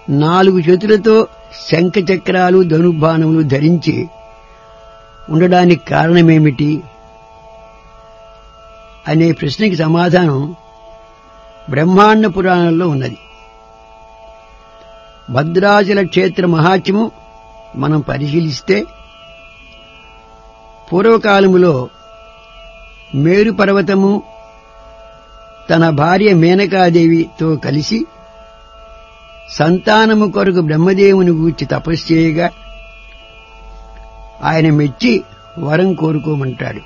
నాలుగు చేతులతో శంఖ చక్రాలు ధనుర్బాణములు ధరించి ఉండడానికి కారణమేమిటి అనే ప్రశ్నకి సమాధానం బ్రహ్మాండ పురాణంలో ఉన్నది భద్రాచల క్షేత్ర మహాత్మ్యము మనం పరిశీలిస్తే పూర్వకాలములో మేరు పర్వతము తన భార్య మేనకాదేవితో కలిసి సంతానము కొరకు బ్రహ్మదేవుని గూర్చి తపస్సు చేయగా ఆయన మెచ్చి వరం కోరుకోమంటాడు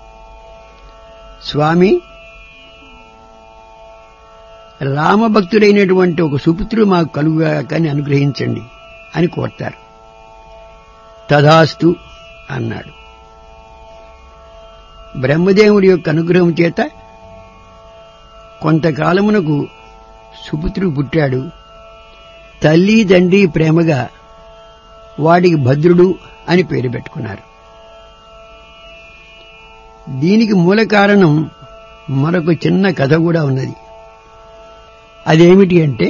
స్వామి రామభక్తుడైనటువంటి ఒక సుపుత్రుడు మాకు కలుగాకని అనుగ్రహించండి అని కోరతారు తదాస్తు అన్నాడు బ్రహ్మదేవుడి యొక్క అనుగ్రహం చేత కొంతకాలమునకు సుపుత్రుడు పుట్టాడు తల్లి తండ్రి ప్రేమగా వాడికి భద్రుడు అని పేరు పెట్టుకున్నారు దీనికి మూల కారణం మరొక చిన్న కథ కూడా ఉన్నది అదేమిటి అంటే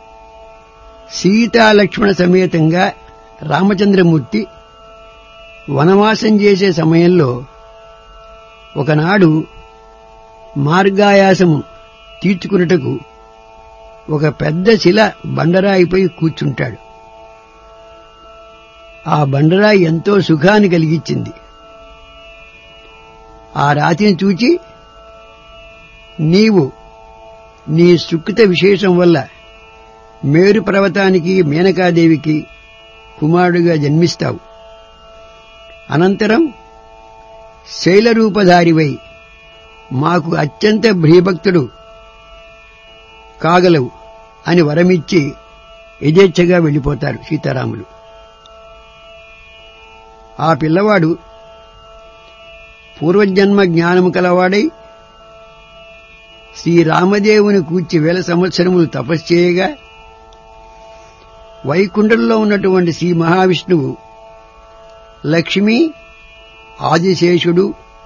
సీతా లక్ష్మణ సమేతంగా రామచంద్రమూర్తి వనవాసం చేసే సమయంలో ఒకనాడు మార్గాయాసము తీర్చుకున్నటకు ఒక పెద్ద శిల బండరాయిపై కూర్చుంటాడు ఆ బండరాయి ఎంతో సుఖాన్ని కలిగించింది ఆ రాతిని చూచి నీవు నీ సుకృత విశేషం వల్ల మేరు పర్వతానికి మేనకాదేవికి కుమారుడుగా జన్మిస్తావు అనంతరం శైలరూపధారివై మాకు అత్యంత భ్రియభక్తుడు కాగలవు అని వరమిచ్చి యజేచ్ఛగా వెళ్ళిపోతారు సీతారాములు ఆ పిల్లవాడు పూర్వజన్మ జ్ఞానము కలవాడై శ్రీరామదేవుని కూర్చి వేల సంవత్సరములు తపస్సు చేయగా వైకుంఠంలో ఉన్నటువంటి శ్రీ మహావిష్ణువు లక్ష్మి ఆదిశేషుడు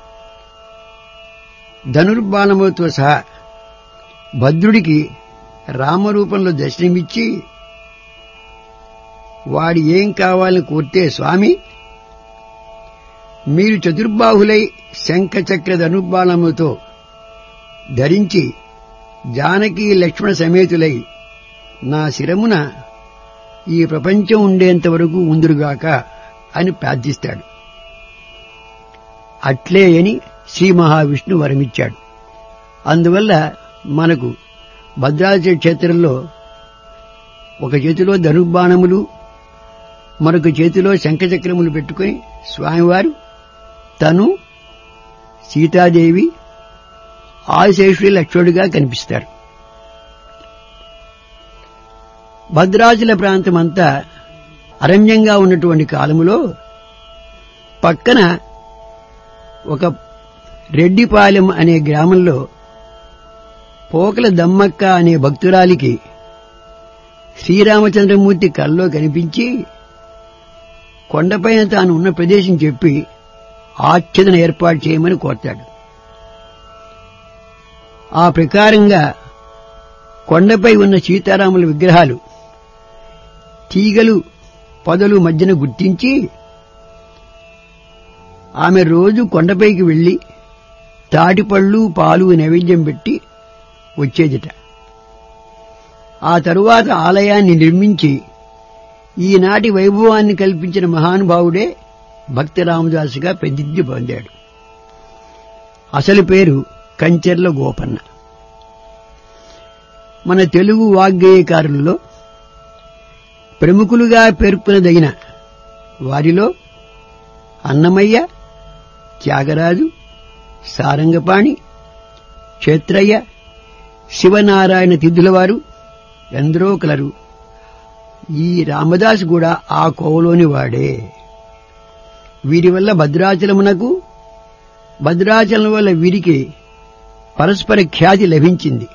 ధనుర్బాణములతో సహా భద్రుడికి రామరూపంలో దర్శనమిచ్చి వాడి ఏం కావాలని కోరితే స్వామి మీరు చతుర్బాహులై శంఖచక్ర ధనుర్బాణములతో ధరించి జానకి లక్ష్మణ సమేతులై నా శిరమున ఈ ప్రపంచం ఉండేంత వరకు ఉందురుగాక అని ప్రార్థిస్తాడు అట్లే అని శ్రీ మహావిష్ణు వరమిచ్చాడు అందువల్ల మనకు భద్రాచల క్షేత్రంలో ఒక చేతిలో ధనుర్బాణములు మరొక చేతిలో శంఖచక్రములు పెట్టుకుని స్వామివారు తను సీతాదేవి ఆశేషుడి లక్ష్మణుడిగా కనిపిస్తారు భద్రాచల ప్రాంతమంతా అరణ్యంగా ఉన్నటువంటి కాలములో పక్కన ఒక రెడ్డిపాలెం అనే గ్రామంలో పోకల దమ్మక్క అనే భక్తురాలికి శ్రీరామచంద్రమూర్తి కల్లో కనిపించి కొండపైన తాను ఉన్న ప్రదేశం చెప్పి ఆచ్ఛదన ఏర్పాటు చేయమని కోరతాడు ఆ ప్రకారంగా కొండపై ఉన్న సీతారాముల విగ్రహాలు తీగలు పొదలు మధ్యన గుర్తించి ఆమె రోజు కొండపైకి వెళ్లి తాటిపళ్ళు పాలు నైవేద్యం పెట్టి వచ్చేదిట ఆ తరువాత ఆలయాన్ని నిర్మించి ఈనాటి వైభవాన్ని కల్పించిన మహానుభావుడే భక్త రామదాసుగా ప్రసిద్ధి పొందాడు అసలు పేరు కంచెర్ల గోపన్న మన తెలుగు వాగ్గేయకారులలో ప్రముఖులుగా పేర్కొనదగిన వారిలో అన్నమయ్య త్యాగరాజు సారంగపాణి క్షేత్రయ్య శివనారాయణ తిథులవారు ఎందరో కలరు ఈ రామదాస్ కూడా ఆ కోవలోని వాడే వీరి వల్ల భద్రాచలమునకు భద్రాచలం వల్ల వీరికి పరస్పర ఖ్యాతి లభించింది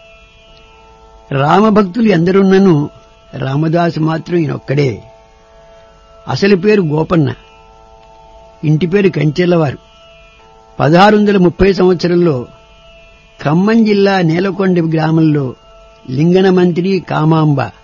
రామభక్తులు ఎందరున్నను రామదాసు మాత్రం ఈయనొక్కడే అసలు పేరు గోపన్న ఇంటి పేరు కంచెల్లవారు పదహారు వందల ముప్పై సంవత్సరంలో ఖమ్మం జిల్లా నేలకొండ గ్రామంలో లింగన మంత్రి కామాంబ